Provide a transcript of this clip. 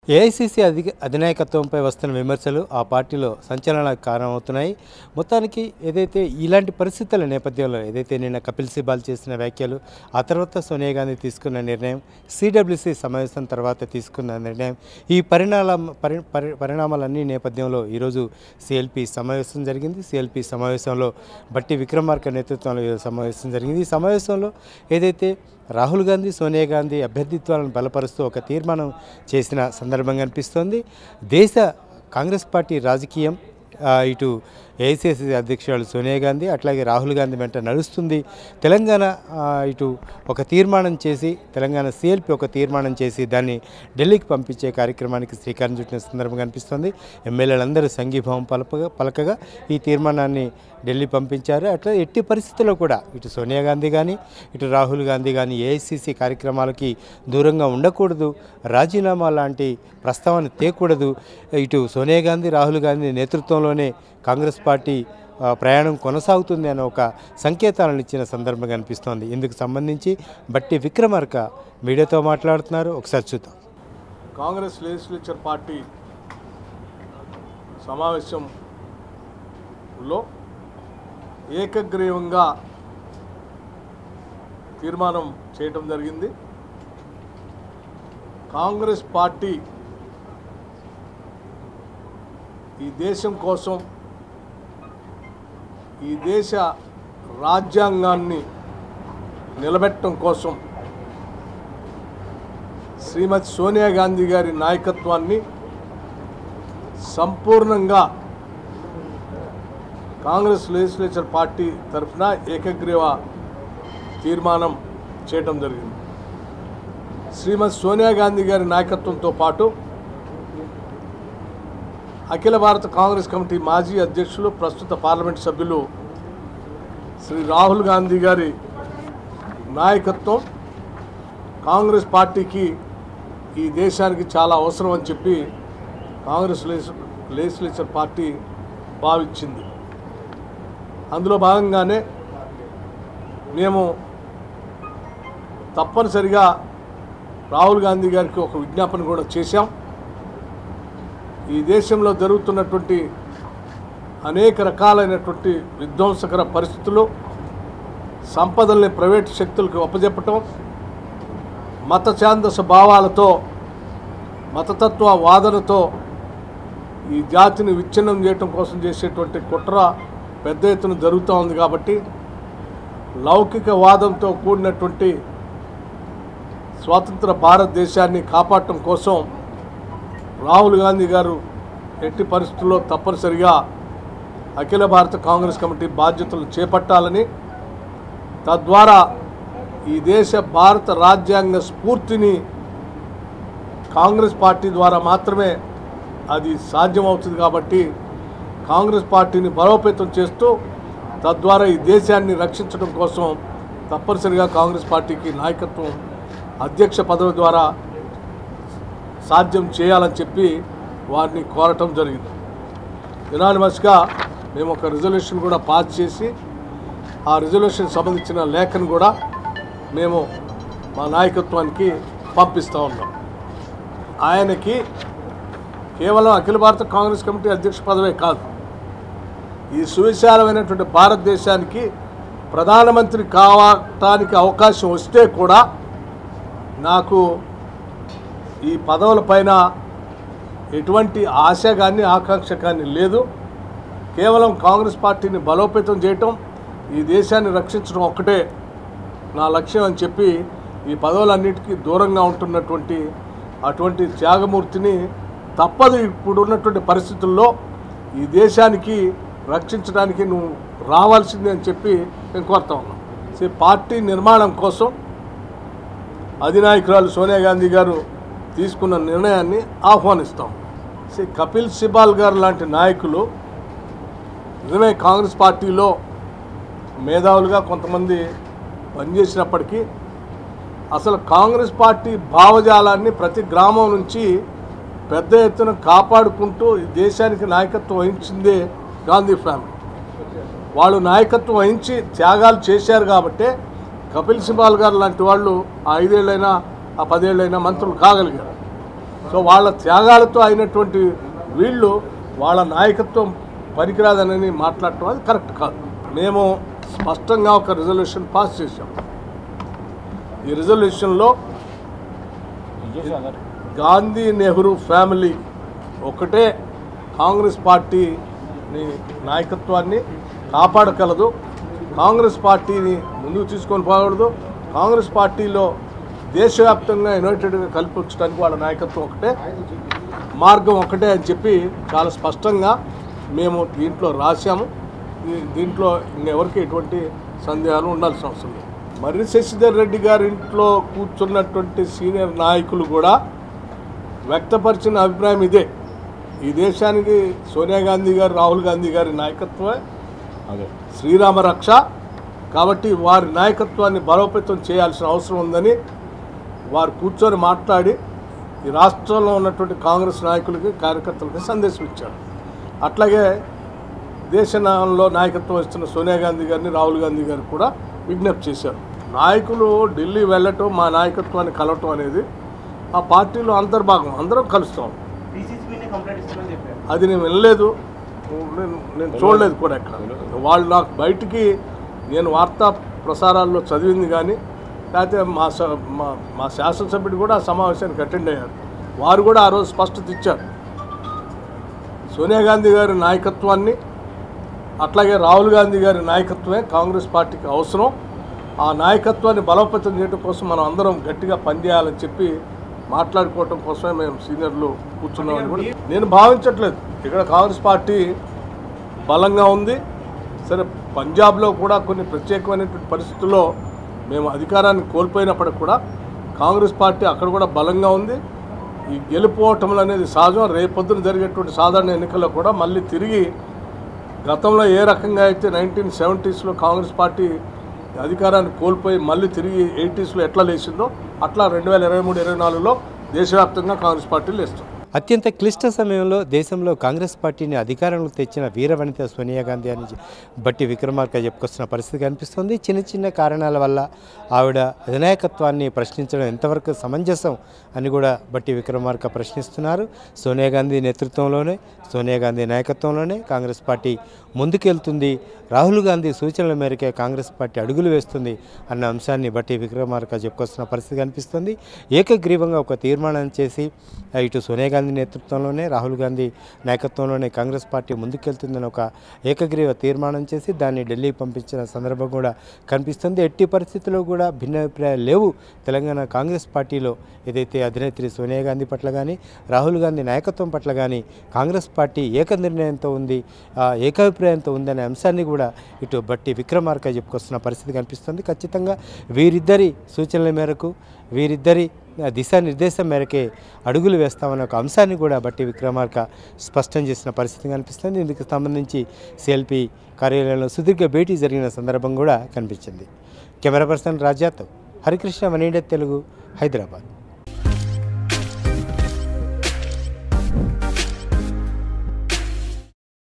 AICC అధిక అధినాయకత్వంపై వస్తున్న విమర్శలు ఆ పార్టీలో సంచలనాలకు కారణమవుతున్నాయి మొత్తానికి ఏదైతే ఇలాంటి పరిస్థితుల నేపథ్యంలో ఏదైతే నిన్న కపిల్ సిబాల్ చేసిన వ్యాఖ్యలు ఆ తర్వాత సోనియా గాంధీ తీసుకున్న నిర్ణయం సిడబ్ల్యూసీ సమావేశం తర్వాత తీసుకున్న నిర్ణయం ఈ పరిణామ పరి పరి పరిణామాలన్నీ నేపథ్యంలో ఈరోజు సిఎల్పి సమావేశం జరిగింది సిఎల్పి సమావేశంలో బట్టి విక్రమార్క నేతృత్వంలో ఈ సమావేశం జరిగింది ఈ సమావేశంలో ఏదైతే రాహుల్ గాంధీ సోనియా గాంధీ అభ్యర్థిత్వాలను బలపరుస్తూ ఒక తీర్మానం చేసిన సందర్భంగా అనిపిస్తోంది దేశ కాంగ్రెస్ పార్టీ రాజకీయం ఆ, ఇటు ఏఐసిసి అధ్యక్షురాలు సోనియా గాంధీ అట్లాగే రాహుల్ గాంధీ వెంట నడుస్తుంది తెలంగాణ ఆ, ఇటు ఒక తీర్మానం చేసి తెలంగాణ సిఎల్పి ఒక తీర్మానం చేసి దాన్ని ఢిల్లీకి పంపించే కార్యక్రమానికి శ్రీకారం చుట్టిన సందర్భంగా అనిపిస్తోంది ఎమ్మెల్యేలందరూ సంఘీభావం పలపగా పలకగా ఈ తీర్మానాన్ని ఢిల్లీ పంపించారు అట్లా ఎట్టి పరిస్థితుల్లో కూడా ఇటు సోనియా గాంధీ కానీ ఇటు రాహుల్ గాంధీ కానీ ఏఐసిసి కార్యక్రమాలకి దూరంగా ఉండకూడదు రాజీనామా లాంటి ప్రస్తావన తేకూడదు ఇటు సోనియా గాంధీ రాహుల్ గాంధీ నేతృత్వంలోనే కాంగ్రెస్ పార్టీ ఆ, ప్రయాణం కొనసాగుతుంది అనే ఒక సంకేతాలను ఇచ్చిన సందర్భంగా అనిపిస్తోంది ఇందుకు సంబంధించి బట్టి విక్రమార్క మీడియాతో మాట్లాడుతున్నారు ఒకసారి చూద్దాం కాంగ్రెస్ లెజిస్లేచర్ పార్టీ సమావేశంలో ఏకగ్రీవంగా తీర్మానం చేయటం జరిగింది కాంగ్రెస్ పార్టీ ఈ దేశం కోసం ఈ దేశ రాజ్యాంగాన్ని నిలబెట్టడం కోసం శ్రీమతి సోనియా గాంధీ గారి నాయకత్వాన్ని సంపూర్ణంగా కాంగ్రెస్ లెజిస్లేచర్ పార్టీ తరఫున ఏకగ్రీవ తీర్మానం చేయటం జరిగింది శ్రీమతి సోనియా గాంధీ గారి నాయకత్వంతో పాటు అఖిల భారత కాంగ్రెస్ కమిటీ మాజీ అధ్యక్షులు ప్రస్తుత పార్లమెంట్ సభ్యులు శ్రీ రాహుల్ గాంధీ గారి నాయకత్వం కాంగ్రెస్ పార్టీకి ఈ దేశానికి చాలా అవసరం అని చెప్పి కాంగ్రెస్ లెజిస్లేచర్ పార్టీ భావించింది అందులో భాగంగానే మేము తప్పనిసరిగా రాహుల్ గాంధీ గారికి ఒక విజ్ఞాపన కూడా చేశాం ఈ దేశంలో జరుగుతున్నటువంటి అనేక రకాలైనటువంటి విధ్వంసకర పరిస్థితులు సంపదల్ని ప్రైవేటు శక్తులకు అప్పజెప్పటం మత ఛాందస భావాలతో మతతత్వ వాదనతో ఈ జాతిని విచ్ఛిన్నం చేయటం కోసం చేసేటువంటి కుట్ర పెద్ద ఎత్తున జరుగుతూ ఉంది కాబట్టి లౌకిక వాదంతో కూడినటువంటి స్వాతంత్ర భారతదేశాన్ని కాపాడటం కోసం రాహుల్ గాంధీ గారు ఎట్టి పరిస్థితుల్లో తప్పనిసరిగా అఖిల భారత కాంగ్రెస్ కమిటీ బాధ్యతలు చేపట్టాలని తద్వారా ఈ దేశ భారత రాజ్యాంగ స్ఫూర్తిని కాంగ్రెస్ పార్టీ ద్వారా మాత్రమే అది సాధ్యమవుతుంది కాబట్టి కాంగ్రెస్ పార్టీని బలోపేతం చేస్తూ తద్వారా ఈ దేశాన్ని రక్షించడం కోసం తప్పనిసరిగా కాంగ్రెస్ పార్టీకి నాయకత్వం అధ్యక్ష పదవి ద్వారా సాధ్యం చేయాలని చెప్పి వారిని కోరటం జరిగింది యునానిమస్గా మేము ఒక రిజల్యూషన్ కూడా పాస్ చేసి ఆ రిజల్యూషన్ సంబంధించిన లేఖను కూడా మేము మా నాయకత్వానికి పంపిస్తూ ఉన్నాం ఆయనకి కేవలం అఖిల భారత కాంగ్రెస్ కమిటీ అధ్యక్ష పదవే కాదు ఈ సువిశాలమైనటువంటి భారతదేశానికి ప్రధానమంత్రి కావటానికి అవకాశం వస్తే కూడా నాకు ఈ పదవుల పైన ఎటువంటి ఆశ కానీ ఆకాంక్ష కానీ లేదు కేవలం కాంగ్రెస్ పార్టీని బలోపేతం చేయటం ఈ దేశాన్ని రక్షించడం ఒక్కటే నా లక్ష్యం అని చెప్పి ఈ పదవులన్నిటికీ దూరంగా ఉంటున్నటువంటి అటువంటి త్యాగమూర్తిని తప్పదు ఇప్పుడు ఉన్నటువంటి పరిస్థితుల్లో ఈ దేశానికి రక్షించడానికి నువ్వు రావాల్సిందే అని చెప్పి నేను కోరుతా ఉన్నాం సో ఈ పార్టీ నిర్మాణం కోసం అధినాయకురాలు సోనియా గాంధీ గారు తీసుకున్న నిర్ణయాన్ని ఆహ్వానిస్తాం శ్రీ కపిల్ సిబాల్ గారు లాంటి నాయకులు నిజమే కాంగ్రెస్ పార్టీలో మేధావులుగా కొంతమంది పనిచేసినప్పటికీ అసలు కాంగ్రెస్ పార్టీ భావజాలాన్ని ప్రతి గ్రామం నుంచి పెద్ద ఎత్తున కాపాడుకుంటూ ఈ దేశానికి నాయకత్వం వహించిందే గాంధీ ఫ్యామిలీ వాళ్ళు నాయకత్వం వహించి త్యాగాలు చేశారు కాబట్టే కపిల్ సిబాల్ గారు లాంటి వాళ్ళు ఆ ఐదేళ్ళైనా ఆ పదేళ్ళైనా మంత్రులు కాగలిగారు సో వాళ్ళ త్యాగాలతో అయినటువంటి వీళ్ళు వాళ్ళ నాయకత్వం పనికిరాదనని మాట్లాడటం అది కరెక్ట్ కాదు మేము స్పష్టంగా ఒక రిజల్యూషన్ పాస్ చేశాం ఈ రిజల్యూషన్లో గాంధీ నెహ్రూ ఫ్యామిలీ ఒకటే కాంగ్రెస్ పార్టీని నాయకత్వాన్ని కాపాడగలదు కాంగ్రెస్ పార్టీని ముందుకు తీసుకొని పోకూడదు కాంగ్రెస్ పార్టీలో దేశవ్యాప్తంగా యునైటెడ్గా కల్పించడానికి వాళ్ళ నాయకత్వం ఒకటే మార్గం ఒకటే అని చెప్పి చాలా స్పష్టంగా మేము దీంట్లో రాశాము దీ- దీంట్లో ఇంకెవరికి ఎటువంటి సందేహాలు ఉండాల్సిన అవసరం లేదు మర్రి శశిధర్ రెడ్డి గారి ఇంట్లో కూర్చున్నటువంటి సీనియర్ నాయకులు కూడా వ్యక్తపరిచిన అభిప్రాయం ఇదే ఈ దేశానికి సోనియా గాంధీ గారు రాహుల్ గాంధీ గారి నాయకత్వమే అదే శ్రీరామ రక్ష కాబట్టి వారి నాయకత్వాన్ని బలోపేతం చేయాల్సిన అవసరం ఉందని వారు కూర్చొని మాట్లాడి ఈ రాష్ట్రంలో ఉన్నటువంటి కాంగ్రెస్ నాయకులకి కార్యకర్తలకి సందేశం ఇచ్చారు అట్లాగే దేశంలో నాయకత్వం ఇస్తున్న సోనియా గాంధీ గారిని రాహుల్ గాంధీ గారు కూడా విజ్ఞప్తి చేశారు నాయకులు ఢిల్లీ వెళ్ళటం మా నాయకత్వాన్ని కలవటం అనేది ఆ పార్టీలో అంతర్భాగం అందరం కలుస్తాం డీసీసీబీనే కంప్లైంట్ ఇస్తామని చెప్పారు అది నేను వినలేదు నేను నేను చూడలేదు కూడా ఎక్కడ వాళ్ళు నాకు బయటికి నేను వార్తా ప్రసారాల్లో చదివింది కానీ లేకపోతే మా స- మా మా శాసనసభ్యుడు కూడా ఆ సమావేశానికి అటెండ్ అయ్యారు వారు కూడా ఆ రోజు స్పష్టత ఇచ్చారు సోనియా గాంధీ గారి నాయకత్వాన్ని అట్లాగే రాహుల్ గాంధీ గారి నాయకత్వమే కాంగ్రెస్ పార్టీకి అవసరం ఆ నాయకత్వాన్ని బలోపేతం చేయడం కోసం మనం అందరం గట్టిగా పనిచేయాలని చెప్పి మాట్లాడుకోవటం కోసమే మేము సీనియర్లు కూర్చున్నామని కూడా నేను భావించట్లేదు ఇక్కడ కాంగ్రెస్ పార్టీ బలంగా ఉంది సరే పంజాబ్లో కూడా కొన్ని ప్రత్యేకమైనటువంటి పరిస్థితుల్లో మేము అధికారాన్ని కోల్పోయినప్పటికి కూడా కాంగ్రెస్ పార్టీ అక్కడ కూడా బలంగా ఉంది ఈ గెలుపోవటములు అనేది సహజం రేపొద్దున జరిగేటువంటి సాధారణ ఎన్నికల్లో కూడా మళ్ళీ తిరిగి గతంలో ఏ రకంగా అయితే నైన్టీన్ సెవెంటీస్లో కాంగ్రెస్ పార్టీ అధికారాన్ని కోల్పోయి మళ్ళీ తిరిగి ఎయిటీస్లో ఎట్లా లేచిందో అట్లా రెండు వేల ఇరవై మూడు ఇరవై నాలుగులో దేశవ్యాప్తంగా కాంగ్రెస్ పార్టీ లేస్తుంది అత్యంత క్లిష్ట సమయంలో దేశంలో కాంగ్రెస్ పార్టీని అధికారంలోకి తెచ్చిన వీరవనిత సోనియా గాంధీ అని బట్టి విక్రమార్క చెప్పుకొస్తున్న పరిస్థితి కనిపిస్తుంది చిన్న చిన్న కారణాల వల్ల ఆవిడ అధినాయకత్వాన్ని ప్రశ్నించడం ఎంతవరకు సమంజసం అని కూడా బట్టి విక్రమార్క ప్రశ్నిస్తున్నారు సోనియా గాంధీ నేతృత్వంలోనే సోనియా గాంధీ నాయకత్వంలోనే కాంగ్రెస్ పార్టీ ముందుకెళ్తుంది రాహుల్ గాంధీ సూచనల మేరకే కాంగ్రెస్ పార్టీ అడుగులు వేస్తుంది అన్న అంశాన్ని బట్టి విక్రమార్క చెప్పుకొస్తున్న పరిస్థితి కనిపిస్తుంది ఏకగ్రీవంగా ఒక తీర్మానం చేసి ఆ, ఇటు సోనియా గాంధీ నేతృత్వంలోనే రాహుల్ గాంధీ నాయకత్వంలోనే కాంగ్రెస్ పార్టీ ముందుకెళ్తుందని ఒక ఏకగ్రీవ తీర్మానం చేసి దాన్ని ఢిల్లీకి పంపించిన సందర్భం కూడా కనిపిస్తుంది ఎట్టి పరిస్థితుల్లో కూడా భిన్నాభిప్రాయాలు లేవు తెలంగాణ కాంగ్రెస్ పార్టీలో ఏదైతే అధినేత్రి సోనియా గాంధీ పట్ల కానీ రాహుల్ గాంధీ నాయకత్వం పట్ల కానీ కాంగ్రెస్ పార్టీ ఏక నిర్ణయంతో ఉంది ఆ, ఏకాభిప్రాయంతో ఉందనే అంశాన్ని కూడా ఇటు బట్టి విక్రమార్క చెప్పుకొస్తున్న పరిస్థితి కనిపిస్తుంది ఖచ్చితంగా వీరిద్దరి సూచనల మేరకు వీరిద్దరి ఆ, దిశానిర్దేశం మేరకే అడుగులు వేస్తామన్న ఒక అంశాన్ని కూడా బట్టి విక్రమార్క స్పష్టం చేసిన పరిస్థితి కనిపిస్తుంది ఇందుకు సంబంధించి సిఎల్పి కార్యాలయంలో సుదీర్ఘ భేటీ జరిగిన సందర్భం కూడా కనిపించింది కెమెరా పర్సన్ రాజాతో హరికృష్ణ వన్ ఇండియా తెలుగు హైదరాబాద్